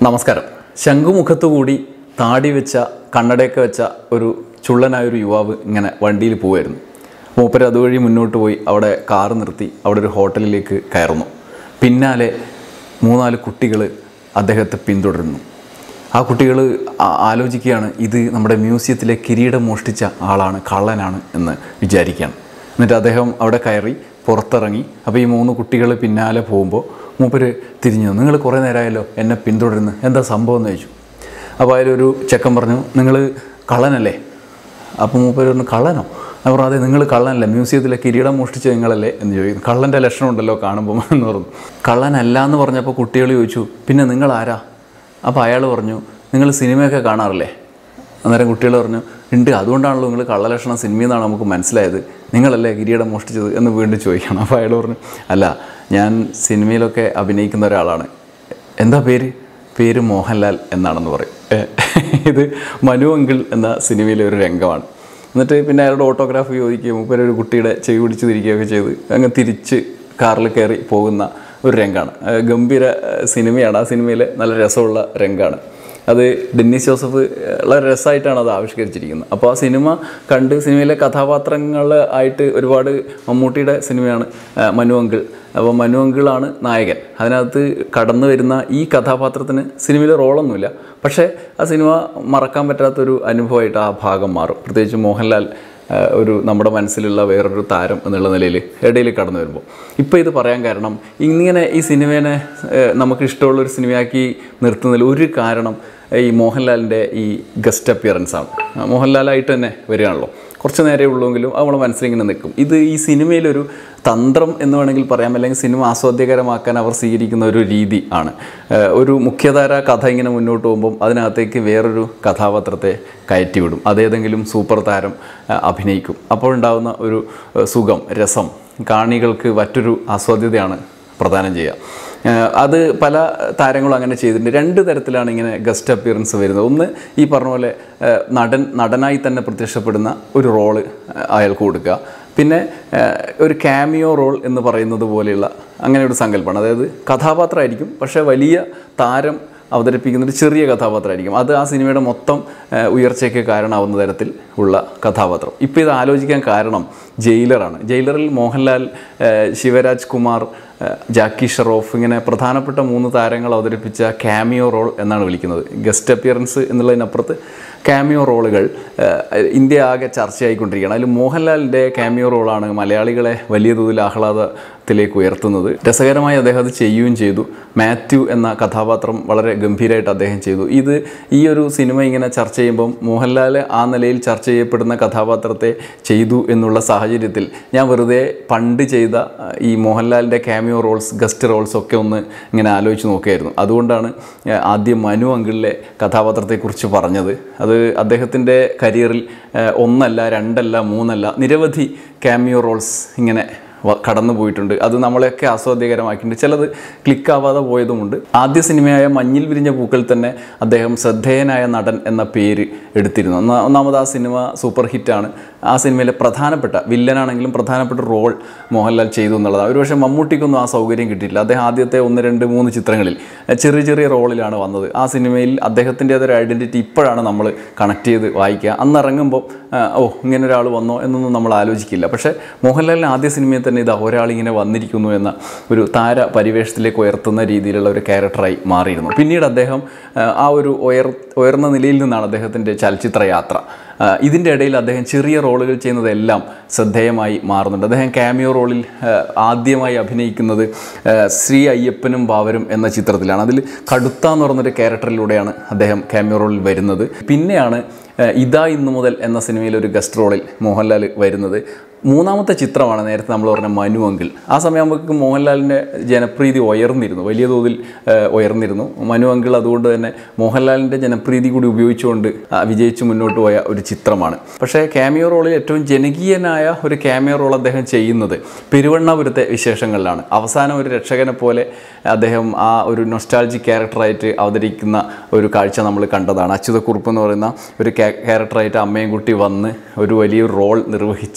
നമസ്കാരം ശംഖുമുഖത്തുകൂടി താടി വെച്ച കണ്ണടയൊക്കെ വെച്ച ഒരു ചുള്ളനായ ഒരു യുവാവ് ഇങ്ങനെ വണ്ടിയിൽ പോവായിരുന്നു മൂപ്പര് അതുവഴി മുന്നോട്ട് പോയി അവിടെ കാറ് നിർത്തി അവിടെ ഒരു ഹോട്ടലിലേക്ക് കയറുന്നു പിന്നാലെ മൂന്നാല് കുട്ടികൾ അദ്ദേഹത്തെ പിന്തുടരുന്നു ആ കുട്ടികൾ ആലോചിക്കുകയാണ് ഇത് നമ്മുടെ മ്യൂസിയത്തിലെ കിരീടം മോഷ്ടിച്ച ആളാണ് കള്ളനാണ് എന്ന് വിചാരിക്കുകയാണ് എന്നിട്ട് അദ്ദേഹം അവിടെ കയറി പുറത്തിറങ്ങി അപ്പോൾ ഈ മൂന്ന് കുട്ടികൾ പിന്നാലെ പോകുമ്പോൾ മൂപ്പര് തിരിഞ്ഞു നിങ്ങൾ കുറേ നേരമായല്ലോ എന്നെ പിന്തുടരുന്നു എന്താ സംഭവം എന്ന് ചോദിച്ചു അപ്പോൾ അതിലൊരു ചെക്കൻ പറഞ്ഞു നിങ്ങൾ കള്ളനല്ലേ അപ്പോൾ മൂപ്പര് പറഞ്ഞു കള്ളനോ ഞാൻ പറഞ്ഞു അതെ നിങ്ങൾ കള്ളനല്ലേ മ്യൂസിയത്തിലെ കിരീടം മോഷ്ടിച്ച നിങ്ങളല്ലേ എന്ന് ചോദിക്കുന്നു കള്ളൻ്റെ ലക്ഷണം ഉണ്ടല്ലോ കാണുമ്പോൾ എന്ന് പറഞ്ഞു കള്ളനല്ല എന്ന് പറഞ്ഞപ്പോൾ കുട്ടികൾ ചോദിച്ചു പിന്നെ നിങ്ങൾ ആരാ അപ്പോൾ അയാൾ പറഞ്ഞു നിങ്ങൾ സിനിമയൊക്കെ കാണാറില്ലേ അന്നേരം കുട്ടികൾ പറഞ്ഞു ഉണ്ട് അതുകൊണ്ടാണല്ലോ നിങ്ങൾ കള്ളലക്ഷണം സിനിമയിൽ നിന്നാണ് നമുക്ക് മനസ്സിലായത് നിങ്ങളല്ലേ കിരീടം മോഷ്ടിച്ചത് എന്ന് വീണ്ടും ചോദിക്കണം അപ്പോൾ അയാൾ പറഞ്ഞു അല്ല ഞാൻ സിനിമയിലൊക്കെ അഭിനയിക്കുന്ന ഒരാളാണ് എന്താ പേര് പേര് മോഹൻലാൽ എന്നാണെന്ന് പറയും ഏ, ഇത് മനു അങ്കിൾ എന്ന സിനിമയിലെ ഒരു രംഗമാണ് എന്നിട്ട് പിന്നെ അയാളുടെ ഓട്ടോഗ്രാഫ് ചോദിക്കുകയും മൂപ്പര് ഒരു കുട്ടിയുടെ ചെവി പിടിച്ച് തിരിക്കുകയൊക്കെ ചെയ്ത് അങ്ങ് തിരിച്ച് കാറിൽ കയറി പോകുന്ന ഒരു രംഗമാണ് ഏ, ഗംഭീര ഏ, സിനിമയാണ് ആ സിനിമയിലെ നല്ല രസമുള്ള രംഗമാണ് അത് ഡെന്നിസ് ജോസഫ് വളരെ രസമായിട്ടാണ് അത് ആവിഷ്കരിച്ചിരിക്കുന്നത് അപ്പോൾ ആ സിനിമ കണ്ട് സിനിമയിലെ കഥാപാത്രങ്ങൾ ആയിട്ട് ഒരുപാട് മമ്മൂട്ടിയുടെ സിനിമയാണ് ആ, മനു അങ്കിൾ അപ്പോൾ മനു അങ്കിളാണ് നായകൻ അതിനകത്ത് കടന്നു വരുന്ന ഈ കഥാപാത്രത്തിന് സിനിമയിൽ റോളൊന്നുമില്ല പക്ഷേ ആ സിനിമ മറക്കാൻ പറ്റാത്തൊരു അനുഭവമായിട്ട് ആ ഭാഗം മാറും പ്രത്യേകിച്ച് മോഹൻലാൽ ആ, ഒരു നമ്മുടെ മനസ്സിലുള്ള വേറൊരു താരം എന്നുള്ള നിലയിൽ ഇടയിൽ കടന്നു വരുമ്പോൾ ഇപ്പോൾ ഇത് പറയാൻ കാരണം ഇങ്ങനെ ഈ സിനിമേനെ ഏഹ്, നമുക്ക് ഇഷ്ടമുള്ളൊരു സിനിമയാക്കി നിർത്തുന്നതിൽ ഒരു കാരണം ഈ മോഹൻലാലിൻ്റെ ഈ ഗസ്റ്റ് അപ്പിയറൻസ് ആണ് ആ, മോഹൻലാലായിട്ട് തന്നെ വരികയാണല്ലോ കുറച്ച് നേരെ ഉള്ളൂവെങ്കിലും അത് നമ്മുടെ മനസ്സിലിങ്ങനെ നിൽക്കും ഇത് ഈ സിനിമയിലൊരു തന്ത്രം എന്ന് വേണമെങ്കിൽ പറയാം അല്ലെങ്കിൽ സിനിമ ആസ്വാദ്യകരമാക്കാൻ അവർ സ്വീകരിക്കുന്ന ഒരു രീതി ആണ് ഏഹ്, ഒരു മുഖ്യധാര കഥ ഇങ്ങനെ മുന്നോട്ട് പോകുമ്പം അതിനകത്തേക്ക് വേറൊരു കഥാപാത്രത്തെ കയറ്റിവിടും അതേതെങ്കിലും സൂപ്പർ താരം ഏഹ്, അഭിനയിക്കും അപ്പോഴുണ്ടാകുന്ന ഒരു ഏഹ്, സുഖം രസം കാണികൾക്ക് മറ്റൊരു ആസ്വാദ്യതയാണ് പ്രദാനം ചെയ്യുക ഏഹ് അത് പല താരങ്ങളും അങ്ങനെ ചെയ്തിട്ടുണ്ട് രണ്ട് തരത്തിലാണ് ഇങ്ങനെ ഗസ്റ്റ് അപ്പിയറൻസ് വരുന്നത് ഒന്ന് ഈ പറഞ്ഞ പോലെ ഏഹ് നടൻ നടനായി തന്നെ പ്രത്യക്ഷപ്പെടുന്ന ഒരു റോള് അയാൾക്ക് കൊടുക്കുക പിന്നെ ഏഹ് ഒരു ക്യാമിയോ റോൾ എന്ന് പറയുന്നത് പോലെയുള്ള അങ്ങനെ ഒരു സങ്കല്പമാണ് അതായത് കഥാപാത്രമായിരിക്കും പക്ഷേ വലിയ താരം അവതരിപ്പിക്കുന്ന ഒരു ചെറിയ കഥാപാത്രമായിരിക്കും അത് ആ സിനിമയുടെ മൊത്തം ഏഹ്, ഉയർച്ചയ്ക്ക് കാരണമാവുന്ന തരത്തിൽ ഉള്ള കഥാപാത്രം ഇപ്പോൾ ഇത് ആലോചിക്കാൻ കാരണം ജയിലറാണ് ജയിലറിൽ മോഹൻലാൽ ഏഹ്, ശിവരാജ് കുമാർ ഏഹ്, ജാക്കി ഷറോഫ് ഇങ്ങനെ പ്രധാനപ്പെട്ട മൂന്ന് താരങ്ങൾ അവതരിപ്പിച്ച ക്യാമിയോ റോൾ എന്നാണ് വിളിക്കുന്നത് ഗസ്റ്റ് അപ്പിയറൻസ് എന്നുള്ളതിനപ്പുറത്ത് ക്യാമിയോ റോളുകൾ ഏഹ്, ഇന്ത്യ ആകെ ചർച്ചയായിക്കൊണ്ടിരിക്കുകയാണ് അതിൽ മോഹൻലാലിൻ്റെ ക്യാമിയോ റോളാണ് മലയാളികളെ വലിയ തോതിൽ ആഹ്ലാദത്തിലേക്ക് ഉയർത്തുന്നത് രസകരമായി അദ്ദേഹം അത് ചെയ്യുകയും ചെയ്തു മാത്യു എന്ന കഥാപാത്രം വളരെ ഗംഭീരമായിട്ട് അദ്ദേഹം ചെയ്തു ഇത് ഈ ഒരു സിനിമ ഇങ്ങനെ ചർച്ച ചെയ്യുമ്പം മോഹൻലാൽ ആ നിലയിൽ ചർച്ച ചെയ്യപ്പെടുന്ന കഥാപാത്രത്തെ ചെയ്തു എന്നുള്ള സാഹചര്യത്തിൽ ഞാൻ വെറുതെ പണ്ട് ചെയ്ത അഹ്, ഈ മോഹൻലാലിൻ്റെ ക്യാമിയോ റോൾസ് ഗസ്റ്റ് റോൾസ് ഒക്കെ ഒന്ന് ഇങ്ങനെ ആലോചിച്ച് നോക്കുകയായിരുന്നു അതുകൊണ്ടാണ് ഏഹ്, ആദ്യം മനു അങ്കിളിലെ കഥാപാത്രത്തെക്കുറിച്ച് പറഞ്ഞത് അത് അദ്ദേഹത്തിൻ്റെ കരിയറിൽ ഏഹ്, ഒന്നല്ല രണ്ടല്ല മൂന്നല്ല നിരവധി ക്യാമിയോ റോൾസ് ഇങ്ങനെ വ- കടന്നു പോയിട്ടുണ്ട് അത് നമ്മളെയൊക്കെ ആസ്വാദ്യകരമാക്കിയിട്ടുണ്ട് ചിലത് ക്ലിക്കാവാതെ പോയതുമുണ്ട് ആദ്യ സിനിമയായ മഞ്ഞിൽ വിരിഞ്ഞ പൂക്കൾ തന്നെ അദ്ദേഹം ശ്രദ്ധേയനായ നടൻ എന്ന പേര് എടുത്തിരുന്നു ഒന്നാ- ഒന്നാമത് ആ സിനിമ സൂപ്പർ ഹിറ്റാണ് ആ സിനിമയിലെ പ്രധാനപ്പെട്ട വില്ലനാണെങ്കിലും പ്രധാനപ്പെട്ട റോൾ മോഹൻലാൽ ചെയ്തു എന്നുള്ളതാണ് ഒരുപക്ഷെ മമ്മൂട്ടിക്കൊന്നും ആ സൗകര്യം കിട്ടിയില്ല അദ്ദേഹം ആദ്യത്തെ ഒന്ന് രണ്ട് മൂന്ന് ചിത്രങ്ങളിൽ എഹ്, ചെറിയ ചെറിയ റോളിലാണ് വന്നത് ആ സിനിമയിൽ അദ്ദേഹത്തിൻ്റെതൊരു ഐഡൻറ്റിറ്റി ഇപ്പോഴാണ് നമ്മൾ കണക്ട് ചെയ്ത് വായിക്കുക അന്ന് ഇറങ്ങുമ്പോൾ ആ, ഓ ഇങ്ങനെ ഒരാൾ വന്നോ എന്നൊന്നും നമ്മൾ ആലോചിക്കില്ല പക്ഷേ മോഹൻലാലിന് ആദ്യ സിനിമയിൽ തന്നെ ഇത് ഒരാളിങ്ങനെ വന്നിരിക്കുന്നു എന്ന ഒരു താര പരിവേഷത്തിലേക്ക് ഉയർത്തുന്ന രീതിയിലുള്ള ഒരു ക്യാരക്ടറായി മാറിയിരുന്നു പിന്നീട് അദ്ദേഹം ആ, ആ ഒരു ഉയർ ഉയർന്ന നിലയിൽ നിന്നാണ് അദ്ദേഹത്തിൻ്റെ ചലച്ചിത്ര യാത്ര ആ, ഇതിൻ്റെ ഇടയിൽ അദ്ദേഹം ചെറിയ റോളുകൾ ചെയ്യുന്നതെല്ലാം ശ്രദ്ധേയമായി മാറുന്നുണ്ട് അദ്ദേഹം ക്യാമിയോ റോളിൽ ആ, ആദ്യമായി അഭിനയിക്കുന്നത് ആ, ശ്രീ അയ്യപ്പനും ബാവരും എന്ന ചിത്രത്തിലാണ് അതിൽ കടുത്ത എന്ന് പറഞ്ഞൊരു ക്യാരക്ടറിലൂടെയാണ് അദ്ദേഹം ക്യാമിയോ റോളിൽ വരുന്നത് പിന്നെയാണ് ആ, ഇതാ ഇന്നു മുതൽ എന്ന സിനിമയിൽ ഒരു ഗസ്റ്റ് റോളിൽ മോഹൻലാൽ വരുന്നത് മൂന്നാമത്തെ ചിത്രമാണ് നേരത്തെ നമ്മൾ പറഞ്ഞ മനു അങ്കിൾ ആ സമയമാകുമ്പോഴേക്കും മോഹൻലാലിൻ്റെ ജനപ്രീതി ഉയർന്നിരുന്നു വലിയ തോതിൽ ആ, ഉയർന്നിരുന്നു മനു അങ്കിൾ അതുകൊണ്ട് തന്നെ മോഹൻലാലിൻ്റെ ജനപ്രീതി കൂടി ഉപയോഗിച്ചുകൊണ്ട് ആ, വിജയിച്ച് മുന്നോട്ട് പോയ ഒരു ചിത്രമാണ് പക്ഷേ ക്യാമിയോ റോളിൽ ഏറ്റവും ജനകീയനായ ഒരു ക്യാമിയോ റോൾ അദ്ദേഹം ചെയ്യുന്നത് പെരുവണ്ണാപുരത്തെ വിശേഷങ്ങളിലാണ് അവസാനം ഒരു രക്ഷകനെ പോലെ അദ്ദേഹം ആ ഒരു നൊസ്റ്റാൾജി ക്യാരക്ടറായിട്ട് അവതരിക്കുന്ന ഒരു കാഴ്ച നമ്മൾ കണ്ടതാണ് അച്യുതക്കുറുപ്പ് എന്ന് പറയുന്ന ഒരു ക്യാരക്ടറായിട്ട് അമ്മയും കുട്ടി വന്ന് ഒരു വലിയൊരു റോൾ നിർവഹിച്ച് അതിൽ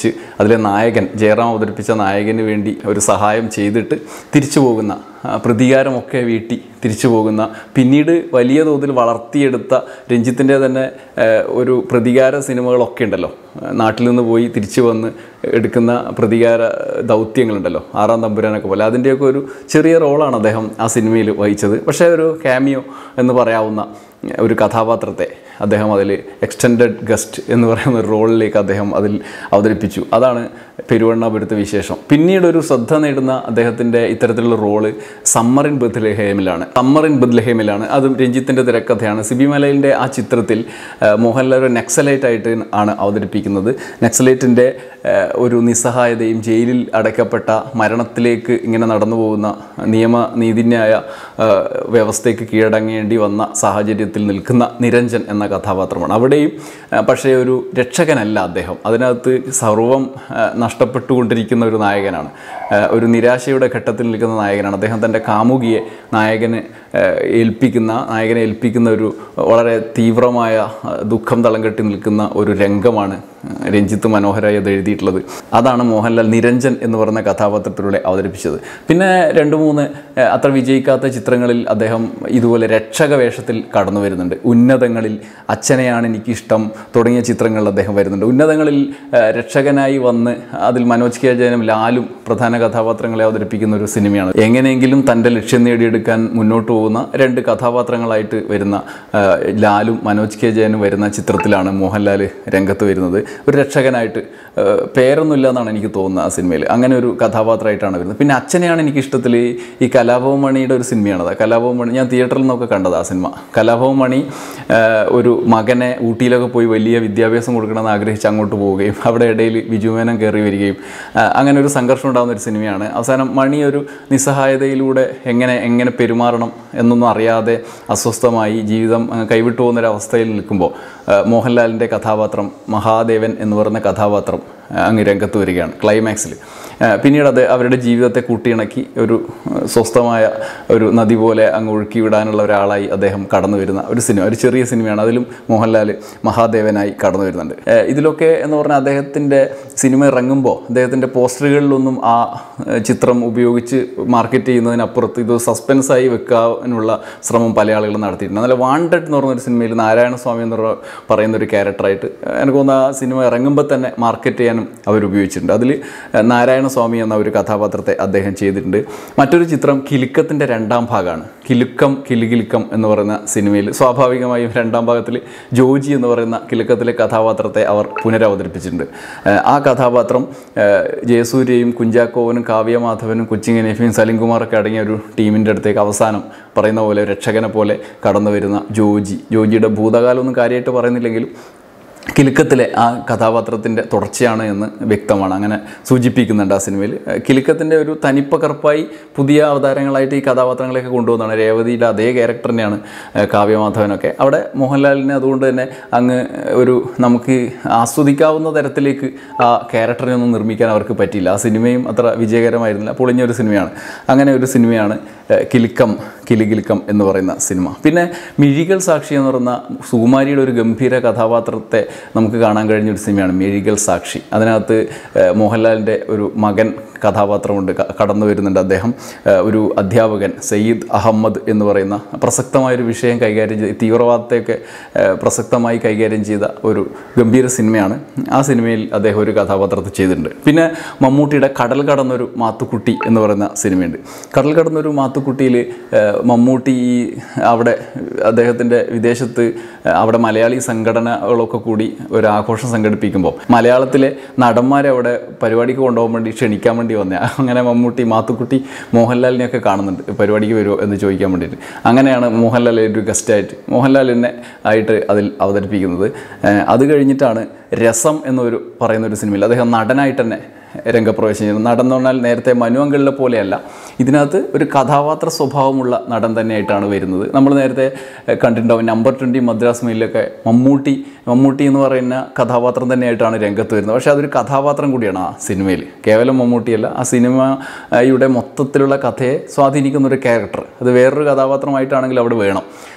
അതിലെ നായകൻ ജയറാം അവതരിപ്പിച്ച നായകന് വേണ്ടി ഒരു സഹായം ചെയ്തിട്ട് തിരിച്ചു പോകുന്ന ആ, പ്രതികാരമൊക്കെ വീട്ടി തിരിച്ചു പോകുന്ന പിന്നീട് വലിയ തോതിൽ വളർത്തിയെടുത്ത രഞ്ജിത്തിൻ്റെ തന്നെ ആ, ഒരു പ്രതികാര സിനിമകളൊക്കെ ഉണ്ടല്ലോ ആ, നാട്ടിൽ നിന്ന് പോയി തിരിച്ചു വന്ന് എടുക്കുന്ന പ്രതികാര ദൗത്യങ്ങളുണ്ടല്ലോ ആറാം തമ്പുരാനൊക്കെ പോലെ അതിൻ്റെയൊക്കെ ഒരു ചെറിയ റോളാണ് അദ്ദേഹം ആ സിനിമയിൽ വഹിച്ചത് പക്ഷേ ഒരു ക്യാമിയോ എന്ന് പറയാവുന്ന ഒരു കഥാപാത്രത്തെ അദ്ദേഹം അതിൽ എക്സ്റ്റെൻഡഡ് ഗസ്റ്റ് എന്ന് പറയുന്ന ഒരു റോളിലേക്ക് അദ്ദേഹം അതിൽ അവതരിപ്പിച്ചു അതാണ് പെരുവണ്ണാപുരത്തെ വിശേഷം പിന്നീട് ഒരു ശ്രദ്ധ നേടുന്ന അദ്ദേഹത്തിൻ്റെ ഇത്തരത്തിലുള്ള റോള് സമ്മർ ഇൻ ബദ്ലഹേമിലാണ് സമ്മർ ഇൻ ബദ്ലഹേമിലാണ് അതും രഞ്ജിത്തിൻ്റെ തിരക്കഥയാണ് സിബി മലയിലിൻ്റെ ആ ചിത്രത്തിൽ ആ, മോഹൻലാൽ ഒരു നക്സലൈറ്റ് ആയിട്ട് ആണ് അവതരിപ്പിക്കുന്നത് നക്സലൈറ്റിൻ്റെ ആ, ഒരു നിസ്സഹായതയും ജയിലിൽ അടയ്ക്കപ്പെട്ട മരണത്തിലേക്ക് ഇങ്ങനെ നടന്നു പോകുന്ന നിയമ നീതിന്യായ ആ, വ്യവസ്ഥയ്ക്ക് കീഴടങ്ങേണ്ടി വന്ന സാഹചര്യത്തിൽ നിൽക്കുന്ന നിരഞ്ജൻ എന്ന കഥാപാത്രമാണ് അവിടെയും ആ, പക്ഷേ ഒരു രക്ഷകനല്ല അദ്ദേഹം അതിനകത്ത് സർവം ആ, നഷ്ടപ്പെട്ടുകൊണ്ടിരിക്കുന്ന ഒരു നായകനാണ് ആ, ഒരു നിരാശയുടെ ഘട്ടത്തിൽ നിൽക്കുന്ന നായകനാണ് അദ്ദേഹം തൻ്റെ കാമുകിയെ നായകന് ആ, ഏൽപ്പിക്കുന്ന നായകനെ ഏൽപ്പിക്കുന്ന ഒരു വളരെ തീവ്രമായ ആ, ദുഃഖം തളം കെട്ടി നിൽക്കുന്ന ഒരു രംഗമാണ് ആ, രഞ്ജിത്ത് മനോഹരായി അത് എഴുതിയിട്ടുള്ളത് അതാണ് മോഹൻലാൽ നിരഞ്ജൻ എന്ന് പറയുന്ന കഥാപാത്രത്തിലൂടെ അവതരിപ്പിച്ചത് പിന്നെ രണ്ട് മൂന്ന് ആ, അത്ര വിജയിക്കാത്ത ചിത്രങ്ങളിൽ അദ്ദേഹം ഇതുപോലെ രക്ഷക വേഷത്തിൽ കടന്നു വരുന്നുണ്ട് ഉന്നതങ്ങളിൽ അച്ഛനെയാണ് എനിക്കിഷ്ടം തുടങ്ങിയ ചിത്രങ്ങളിൽ അദ്ദേഹം വരുന്നുണ്ട് ഉന്നതങ്ങളിൽ ആ, രക്ഷകനായി വന്ന് അതിൽ മനോജ് കെ ജയനും ലാലും പ്രധാന കഥാപാത്രങ്ങളെ അവതരിപ്പിക്കുന്ന ഒരു സിനിമയാണ് എങ്ങനെയെങ്കിലും തൻ്റെ ലക്ഷ്യം നേടിയെടുക്കാൻ മുന്നോട്ട് പോകുന്ന രണ്ട് കഥാപാത്രങ്ങളായിട്ട് വരുന്ന ആ, ലാലും മനോജ് കെ ജയനും വരുന്ന ചിത്രത്തിലാണ് മോഹൻലാൽ രംഗത്ത് വരുന്നത് ഒരു രക്ഷകനായിട്ട് ആ, പേരൊന്നുമില്ല എന്നാണ് എനിക്ക് തോന്നുന്നത് ആ സിനിമയിൽ അങ്ങനെ ഒരു കഥാപാത്രമായിട്ടാണ് വരുന്നത് പിന്നെ അച്ഛനെയാണ് എനിക്ക് ഇഷ്ടത്തിൽ ഈ കലാഭവൻ മണിയുടെ ഒരു സിനിമയാണത് കലാഭവൻ മണി ഞാൻ തിയേറ്ററിൽ നിന്നൊക്കെ കണ്ടത് ആ സിനിമ കലാഭവൻ മണി ആ, ഒരു മകനെ ഊട്ടിയിലൊക്കെ പോയി വലിയ വിദ്യാഭ്യാസം കൊടുക്കണമെന്ന് ആഗ്രഹിച്ച് അങ്ങോട്ട് പോവുകയും അവിടെ ഇടയിൽ ബിജുമേനം കയറി വരികയും ആ, അങ്ങനെ ഒരു സംഘർഷം ഉണ്ടാകുന്ന ഒരു സിനിമയാണ് അവസാനം മണി ഒരു നിസ്സഹായതയിലൂടെ എങ്ങനെ എങ്ങനെ പെരുമാറണം എന്നൊന്നും അറിയാതെ അസ്വസ്ഥമായി ജീവിതം അങ്ങ് കൈവിട്ടു പോകുന്ന ഒരു അവസ്ഥയിൽ നിൽക്കുമ്പോൾ ആ, മോഹൻലാലിൻ്റെ കഥാപാത്രം മഹാദേവൻ എന്ന് പറയുന്ന കഥാപാത്രം ആ, അങ്ങ് രംഗത്ത് വരികയാണ് ക്ലൈമാക്സിൽ ആ, പിന്നീട് അത് അവരുടെ ജീവിതത്തെ കൂട്ടിയിണക്കി ഒരു ആ, സ്വസ്ഥമായ ഒരു നദി പോലെ അങ്ങ് ഒഴുക്കി വിടാനുള്ള ഒരാളായി അദ്ദേഹം കടന്നു വരുന്ന ഒരു സിനിമ ഒരു ചെറിയ സിനിമയാണ് അതിലും മോഹൻലാൽ മഹാദേവനായി കടന്നു വരുന്നുണ്ട് ആ, ഇതിലൊക്കെ എന്ന് പറഞ്ഞാൽ അദ്ദേഹത്തിൻ്റെ സിനിമ ഇറങ്ങുമ്പോൾ അദ്ദേഹത്തിൻ്റെ പോസ്റ്ററുകളിലൊന്നും ആ ആ, ചിത്രം ഉപയോഗിച്ച് മാർക്കറ്റ് ചെയ്യുന്നതിനപ്പുറത്ത് ഇത് സസ്പെൻസായി വെക്കാനുള്ള ശ്രമം പല ആളുകളും നടത്തിയിട്ടുണ്ട് എന്നാൽ വാണ്ടഡ് എന്ന് പറഞ്ഞൊരു സിനിമയിൽ നാരായണസ്വാമി എന്ന് പറ- പറയുന്ന ഒരു ക്യാരക്ടറായിട്ട് എനിക്ക് തോന്നുന്നു ആ സിനിമ ഇറങ്ങുമ്പോൾ തന്നെ മാർക്കറ്റ് ചെയ്യാനും അവർ ഉപയോഗിച്ചിട്ടുണ്ട് അതിൽ നാരായണസ്വാമി എന്ന ഒരു കഥാപാത്രത്തെ അദ്ദേഹം ചെയ്തിട്ടുണ്ട് മറ്റൊരു ചിത്രം കിലുക്കത്തിൻ്റെ രണ്ടാം ഭാഗമാണ് കിലുക്കം കിലുകിലുക്കം എന്ന് പറയുന്ന സിനിമയിൽ സ്വാഭാവികമായും രണ്ടാം ഭാഗത്തിൽ ജോജി എന്ന് പറയുന്ന കിലുക്കത്തിലെ കഥാപാത്രത്തെ അവർ പുനരവതരിപ്പിച്ചിട്ടുണ്ട് ഏഹ് ആ കഥാപാത്രം ഏഹ് ജയസൂര്യയും കുഞ്ചാക്കോവനും കാവ്യമാധവനും കൊച്ചിങ്ങനേഫിയും സലിംകുമാറൊക്കെ അടങ്ങിയ ഒരു ടീമിൻ്റെ അടുത്തേക്ക് അവസാനം പറയുന്ന പോലെ രക്ഷകനെ പോലെ കടന്നു വരുന്ന ജോജി ജോജിയുടെ ഭൂതകാലമൊന്നും കാര്യമായിട്ട് പറയുന്നില്ലെങ്കിലും കിലുക്കത്തിലെ ആ കഥാപാത്രത്തിൻ്റെ തുടർച്ചയാണ് എന്ന് വ്യക്തമാണ് അങ്ങനെ സൂചിപ്പിക്കുന്നുണ്ട് ആ സിനിമയിൽ ഏഹ് കിലുക്കത്തിൻ്റെ ഒരു തനിപ്പകർപ്പായി പുതിയ അവതാരങ്ങളായിട്ട് ഈ കഥാപാത്രങ്ങളെയൊക്കെ കൊണ്ടുവന്നതാണ് രേവതിയുടെ അതേ ക്യാരക്ടർ തന്നെയാണ് ഏഹ് കാവ്യമാധവനൊക്കെ അവിടെ മോഹൻലാലിനെ അതുകൊണ്ട് തന്നെ അങ്ങ് ഒരു നമുക്ക് ആസ്വദിക്കാവുന്ന തരത്തിലേക്ക് ആ ക്യാരക്ടറിനെ ഒന്നും നിർമ്മിക്കാൻ അവർക്ക് പറ്റിയില്ല ആ സിനിമയും അത്ര വിജയകരമായിരുന്നില്ല പൊളിഞ്ഞൊരു സിനിമയാണ് അങ്ങനെ ഒരു സിനിമയാണ് ഏഹ് കിലുക്കം കിലുകിലുക്കം എന്ന് പറയുന്ന സിനിമ പിന്നെ മിഴികൾ സാക്ഷി എന്ന് പറയുന്ന സുകുമാരിയുടെ ഒരു ഗംഭീര കഥാപാത്രത്തെ നമുക്ക് കാണാൻ കഴിഞ്ഞ ഒരു സിനിമയാണ് മിഴികൾ സാക്ഷി അതിനകത്ത് ഏഹ് മോഹൻലാലിൻ്റെ ഒരു മകൻ കഥാപാത്രമുണ്ട് ക- കടന്നു വരുന്നുണ്ട് അദ്ദേഹം ഏഹ് ഒരു അധ്യാപകൻ സയ്യിദ് അഹമ്മദ് എന്ന് പറയുന്ന പ്രസക്തമായൊരു വിഷയം കൈകാര്യം ചെയ്ത് തീവ്രവാദത്തെയൊക്കെ ഏഹ് പ്രസക്തമായി കൈകാര്യം ചെയ്ത ഒരു ഗംഭീര സിനിമയാണ് ആ സിനിമയിൽ അദ്ദേഹം ഒരു കഥാപാത്രത്തെ ചെയ്തിട്ടുണ്ട് പിന്നെ മമ്മൂട്ടിയുടെ കടൽ കടന്നൊരു മാത്തുക്കുട്ടി എന്ന് പറയുന്ന സിനിമയുണ്ട് കടൽ കടന്നൊരു മാത്തുക്കുട്ടിയിൽ മമ്മൂട്ടി ഈ അവിടെ അദ്ദേഹത്തിൻ്റെ വിദേശത്ത് ഏഹ് അവിടെ മലയാളി സംഘടനകളൊക്കെ കൂടി ഒരു ആഘോഷം സംഘടിപ്പിക്കുമ്പോൾ മലയാളത്തിലെ നടന്മാരെ അവിടെ പരിപാടിക്ക് കൊണ്ടുപോകാൻ വേണ്ടി ക്ഷണിക്കാൻ വേണ്ടി വന്ന അങ്ങനെ മമ്മൂട്ടി മാത്തുക്കുട്ടി മോഹൻലാലിനെയൊക്കെ കാണുന്നുണ്ട് പരിപാടിക്ക് വരുമോ എന്ന് ചോദിക്കാൻ വേണ്ടിയിട്ട് അങ്ങനെയാണ് മോഹൻലാൽ ഒരു ഗസ്റ്റായിട്ട് മോഹൻലാലിനെ ആയിട്ട് അതിൽ അവതരിപ്പിക്കുന്നത് ഏഹ് അത് കഴിഞ്ഞിട്ടാണ് രസം എന്നൊരു പറയുന്ന ഒരു സിനിമയിൽ അദ്ദേഹം നടനായിട്ട് തന്നെ രംഗപ്രവേശം ചെയ്യുന്നത് നടൻ എന്ന് പറഞ്ഞാൽ നേരത്തെ മനു അങ്കിളിനെ പോലെയല്ല ഇതിനകത്ത് ഒരു കഥാപാത്ര സ്വഭാവമുള്ള നടൻ തന്നെയായിട്ടാണ് വരുന്നത് നമ്മൾ നേരത്തെ ഏഹ്, കണ്ടിട്ടുണ്ടാവും നമ്പർ ട്വൻറ്റി മദ്രാസ് മെയിലൊക്കെ മമ്മൂട്ടി മമ്മൂട്ടി എന്ന് പറയുന്ന കഥാപാത്രം തന്നെയായിട്ടാണ് രംഗത്ത് വരുന്നത് പക്ഷേ അതൊരു കഥാപാത്രം കൂടിയാണ് ആ സിനിമയിൽ കേവലം മമ്മൂട്ടിയല്ല ആ സിനിമയുടെ മൊത്തത്തിലുള്ള കഥയെ സ്വാധീനിക്കുന്ന ഒരു ക്യാരക്ടർ അത് വേറൊരു കഥാപാത്രമായിട്ടാണെങ്കിൽ അവിടെ വേണം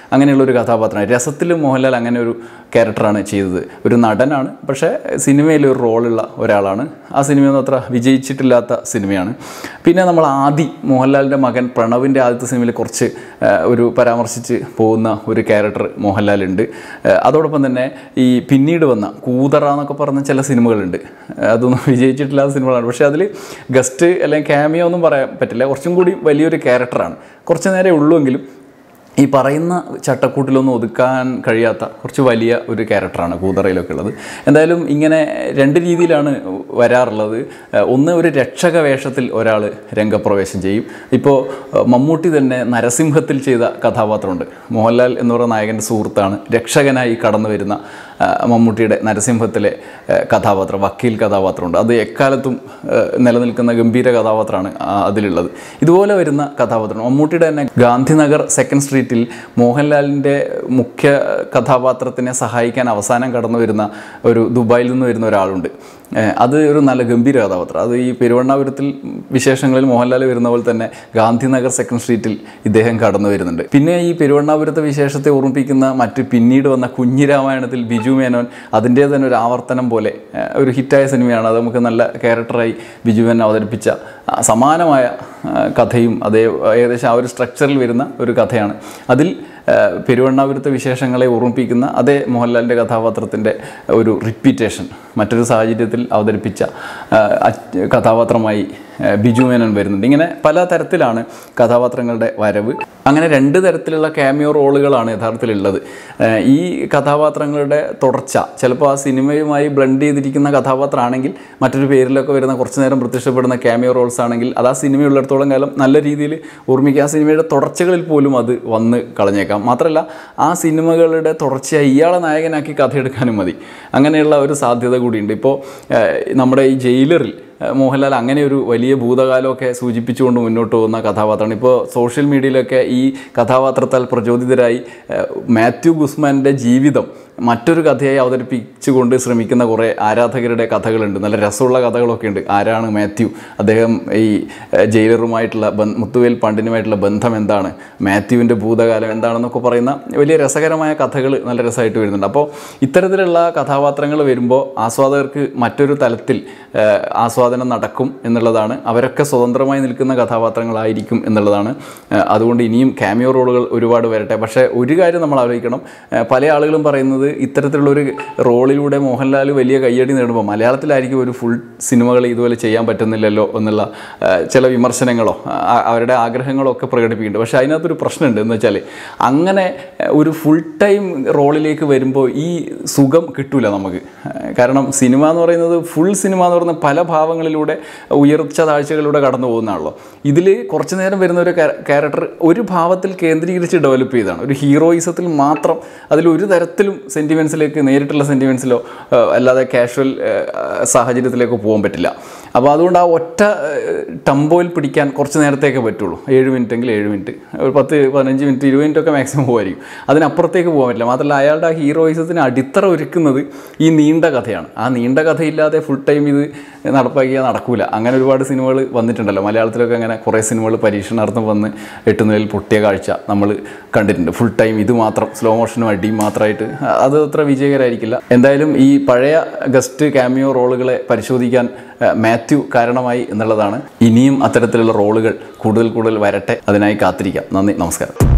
അങ്ങനെയുള്ള ഒരു കഥാപാത്രമാണ് രസത്തിൽ മോഹൻലാൽ അങ്ങനെ ഒരു ക്യാരക്ടറാണ് ചെയ്തത് ഒരു നടനാണ് പക്ഷേ സിനിമയിൽ ഒരു റോളുള്ള ഒരാളാണ് ആ സിനിമയൊന്നും അത്ര വിജയിച്ചിട്ടില്ലാത്ത സിനിമയാണ് പിന്നെ നമ്മൾ ആദി മോഹൻലാലിൻ്റെ മകൻ പ്രണവിൻ്റെ ആദ്യത്തെ സിനിമയിൽ കുറച്ച് ആ, ഒരു പരാമർശിച്ച് പോകുന്ന ഒരു ക്യാരക്ടർ മോഹൻലാലുണ്ട് ആ, അതോടൊപ്പം തന്നെ ഈ പിന്നീട് വന്ന കൂതറ എന്നൊക്കെ പറഞ്ഞ ചില സിനിമകളുണ്ട് ആ, അതൊന്നും വിജയിച്ചിട്ടില്ലാത്ത സിനിമകളാണ് പക്ഷേ അതിൽ ഗസ്റ്റ് അല്ലെങ്കിൽ ക്യാമിയോ ഒന്നും പറയാൻ പറ്റില്ല കുറച്ചും കൂടി വലിയൊരു ക്യാരക്ടറാണ് കുറച്ച് നേരെ ഉള്ളുവെങ്കിലും ഈ പറയുന്ന ചട്ടക്കൂട്ടിലൊന്നും ഒതുക്കാൻ കഴിയാത്ത കുറച്ച് വലിയ ഒരു ക്യാരക്ടറാണ് കൂതറയിലൊക്കെ ഉള്ളത് എന്തായാലും ഇങ്ങനെ രണ്ട് രീതിയിലാണ് വരാറുള്ളത് ഏഹ് ഒന്ന് ഒരു രക്ഷക വേഷത്തിൽ ഒരാൾ രംഗപ്രവേശം ചെയ്യും ഇപ്പോൾ ഏഹ് മമ്മൂട്ടി തന്നെ നരസിംഹത്തിൽ ചെയ്ത കഥാപാത്രമുണ്ട് മോഹൻലാൽ എന്ന് പറയുന്ന നായകൻ്റെ സുഹൃത്താണ് രക്ഷകനായി കടന്നു വരുന്ന ഏഹ് മമ്മൂട്ടിയുടെ നരസിംഹത്തിലെ ഏഹ് കഥാപാത്രം വക്കീൽ കഥാപാത്രമുണ്ട് അത് എക്കാലത്തും ഏഹ് നിലനിൽക്കുന്ന ഗംഭീര കഥാപാത്രമാണ് ആ അതിലുള്ളത് ഇതുപോലെ വരുന്ന കഥാപാത്രം മമ്മൂട്ടിയുടെ തന്നെ ഗാന്ധിനഗർ സെക്കൻഡ് സ്ട്രീറ്റിൽ മോഹൻലാലിൻ്റെ മുഖ്യ കഥാപാത്രത്തിനെ സഹായിക്കാൻ അവസാനം കടന്നു വരുന്ന ഒരു ദുബായിൽ നിന്ന് വരുന്ന ഒരാളുണ്ട് ഏഹ് അത് ഒരു നല്ല ഗംഭീര കഥാപാത്രം അത് ഈ പെരുവണ്ണാപുരത്തിൽ വിശേഷങ്ങളിൽ മോഹൻലാൽ വരുന്ന പോലെ തന്നെ ഗാന്ധിനഗർ സെക്കൻഡ് സ്ട്രീറ്റിൽ ഇദ്ദേഹം കടന്നു വരുന്നുണ്ട് പിന്നെ ഈ പെരുവണ്ണാപുരത്തെ വിശേഷത്തെ ഓർമ്മിപ്പിക്കുന്ന മറ്റ് പിന്നീട് വന്ന കുഞ്ഞിരാമായണത്തിൽ ബിജു മേനോൻ അതിൻ്റെ തന്നെ ഒരു ആവർത്തനം പോലെ ഏഹ് ഒരു ഹിറ്റായ സിനിമയാണ് അത് നമുക്ക് നല്ല ക്യാരക്ടറായി ബിജു മേനോൻ അവതരിപ്പിച്ച ആ, സമാനമായ ആ, കഥയും അതേ ഏകദേശം ആ ഒരു സ്ട്രക്ചറിൽ വരുന്ന ഒരു കഥയാണ് അതിൽ ആ, പെരുവണ്ണാപുരത്തെ വിശേഷങ്ങളെ ഓർമ്മിപ്പിക്കുന്ന അതേ മോഹൻലാലിൻ്റെ കഥാപാത്രത്തിൻ്റെ ഒരു റിപ്പീറ്റേഷൻ മറ്റൊരു സാഹചര്യത്തിൽ അവതരിപ്പിച്ച ആ, അച്ച് കഥാപാത്രമായി ആ, ബിജു മേനോൻ വരുന്നുണ്ട് ഇങ്ങനെ പല തരത്തിലാണ് കഥാപാത്രങ്ങളുടെ വരവ് അങ്ങനെ രണ്ട് തരത്തിലുള്ള ക്യാമിയോ റോളുകളാണ് യഥാർത്ഥത്തിലുള്ളത് ആ, ഈ കഥാപാത്രങ്ങളുടെ തുടർച്ച ചിലപ്പോൾ ആ സിനിമയുമായി ബ്ലെൻഡ് ചെയ്തിരിക്കുന്ന കഥാപാത്രമാണെങ്കിൽ മറ്റൊരു പേരിലൊക്കെ വരുന്ന കുറച്ച് നേരം പ്രത്യക്ഷപ്പെടുന്ന ക്യാമിയോ റോൾസ് ആണെങ്കിൽ അത് ആ സിനിമയുള്ളിടത്തോളം കാലം നല്ല രീതിയിൽ ഓർമ്മിക്കുക ആ സിനിമയുടെ തുടർച്ചകളിൽ പോലും അത് വന്ന് കളഞ്ഞേക്കാം മാത്രമല്ല ആ സിനിമകളുടെ തുടർച്ചയായി ഇയാളെ നായകനാക്കി കഥയെടുക്കാനും മതി അങ്ങനെയുള്ള ഒരു സാധ്യത കൂടിയുണ്ട് ഇപ്പോൾ നമ്മുടെ ഈ ജയിലറിൽ ഏഹ് മോഹൻലാൽ അങ്ങനെ ഒരു വലിയ ഭൂതകാലമൊക്കെ സൂചിപ്പിച്ചുകൊണ്ട് മുന്നോട്ട് പോകുന്ന കഥാപാത്രമാണ് ഇപ്പോൾ സോഷ്യൽ മീഡിയയിലൊക്കെ ഈ കഥാപാത്രത്താൽ പ്രചോദിതരായി ഏഹ് മാത്യു ഗുസ്മാൻ്റെ ജീവിതം മറ്റൊരു കഥയായി അവതരിപ്പിച്ചുകൊണ്ട് ശ്രമിക്കുന്ന കുറേ ആരാധകരുടെ കഥകളുണ്ട് നല്ല രസമുള്ള കഥകളൊക്കെ ഉണ്ട് ആരാണ് മാത്യു അദ്ദേഹം ഈ ഏഹ് ജയിലറുമായിട്ടുള്ള ബന്ധ മുത്തുവേൽ പാണ്ഡിനുമായിട്ടുള്ള ബന്ധം എന്താണ് മാത്യുവിൻ്റെ ഭൂതകാലം എന്താണെന്നൊക്കെ പറയുന്ന വലിയ രസകരമായ കഥകൾ നല്ല രസമായിട്ട് വരുന്നുണ്ട് അപ്പോൾ ഇത്തരത്തിലുള്ള കഥാപാത്രങ്ങൾ വരുമ്പോൾ ആസ്വാദകർക്ക് മറ്റൊരു തലത്തിൽ ഏഹ് ആസ്വാദനം നടക്കും എന്നുള്ളതാണ് അവരൊക്കെ സ്വതന്ത്രമായി നിൽക്കുന്ന കഥാപാത്രങ്ങളായിരിക്കും എന്നുള്ളതാണ് ഏഹ് അതുകൊണ്ട് ഇനിയും ക്യാമിയോ റോളുകൾ ഒരുപാട് വരട്ടെ പക്ഷേ ഒരു കാര്യം നമ്മൾ ആലോചിക്കണം ഏഹ് പല ആളുകളും പറയുന്നത് ഇത്തരത്തിലുള്ളൊരു റോളിലൂടെ മോഹൻലാൽ വലിയ കയ്യടി നേടുമ്പോൾ മലയാളത്തിലായിരിക്കും ഒരു ഫുൾ സിനിമകൾ ഇതുപോലെ ചെയ്യാൻ പറ്റുന്നില്ലല്ലോ എന്നുള്ള ഏഹ് ചില വിമർശനങ്ങളോ ആ- അവരുടെ ആഗ്രഹങ്ങളോ ഒക്കെ പ്രകടിപ്പിക്കുന്നുണ്ട് പക്ഷേ അതിനകത്തൊരു പ്രശ്നമുണ്ട് എന്ന് വെച്ചാൽ അങ്ങനെ ഏഹ് ഒരു ഫുൾ ടൈം റോളിലേക്ക് വരുമ്പോൾ ഈ സുഖം കിട്ടൂല നമുക്ക് ഏഹ് കാരണം സിനിമ എന്ന് പറയുന്നത് ഫുൾ സിനിമ എന്ന് പറയുന്ന പല ഭാവങ്ങളിലൂടെ ഉയർച്ച താഴ്ചകളിലൂടെ കടന്നു പോകുന്നതാണല്ലോ ഇതിൽ കുറച്ച് നേരം വരുന്ന ഒരു ക്യാരക്ടർ ഒരു ഭാവത്തിൽ കേന്ദ്രീകരിച്ച് ഡെവലപ്പ് ചെയ്തതാണ് ഒരു ഹീറോയിസത്തിൽ മാത്രം അതിൽ ഒരു തരത്തിലും സെൻറ്റിമെൻസിലേക്ക് നേരിട്ടുള്ള സെൻറ്റിമെൻസിലോ അല്ലാതെ കാഷ്വൽ സാഹചര്യത്തിലേക്കോ പോകാൻ പറ്റില്ല അപ്പോൾ അതുകൊണ്ട് ആ ഒറ്റ ടംബോയിൽ പിടിക്കാൻ കുറച്ച് നേരത്തേക്കേ പറ്റുള്ളൂ ഏഴ് മിനിറ്റ് എങ്കിൽ ഏഴ് മിനിറ്റ് ഒരു പത്ത് പതിനഞ്ച് മിനിറ്റ് ഇരുപത് മിനിറ്റ് ഒക്കെ മാക്സിമം പോകുമായിരിക്കും അതിനപ്പുറത്തേക്ക് പോകാൻ പറ്റില്ല മാത്രമല്ല അയാളുടെ ആ ഹീറോയിസത്തിന് അടിത്തറ ഒരുക്കുന്നത് ഈ നീണ്ട കഥയാണ് ആ നീണ്ട കഥയില്ലാതെ ഫുൾ ടൈം ഇത് നടപ്പാക്കിയാൽ നടക്കൂല അങ്ങനെ ഒരുപാട് സിനിമകൾ വന്നിട്ടുണ്ടല്ലോ മലയാളത്തിലൊക്കെ അങ്ങനെ കുറേ സിനിമകൾ പരീക്ഷണാർത്ഥം വന്ന് എട്ടുനിലയിൽ പൊട്ടിയ കാഴ്ച നമ്മൾ കണ്ടിട്ടുണ്ട് ഫുൾ ടൈം ഇത് മാത്രം സ്ലോ മോഷനും അടിയും മാത്രമായിട്ട് അത് അത്ര വിജയകരമായിരിക്കില്ല എന്തായാലും ഈ പഴയ ഗസ്റ്റ് ക്യാമിയോ റോളുകളെ പരിശോധിക്കാൻ ഏഹ്, മാത്യു കാരണമായി എന്നുള്ളതാണ് ഇനിയും അത്തരത്തിലുള്ള റോളുകൾ കൂടുതൽ കൂടുതൽ വരട്ടെ അതിനായി കാത്തിരിക്കാം നന്ദി നമസ്കാരം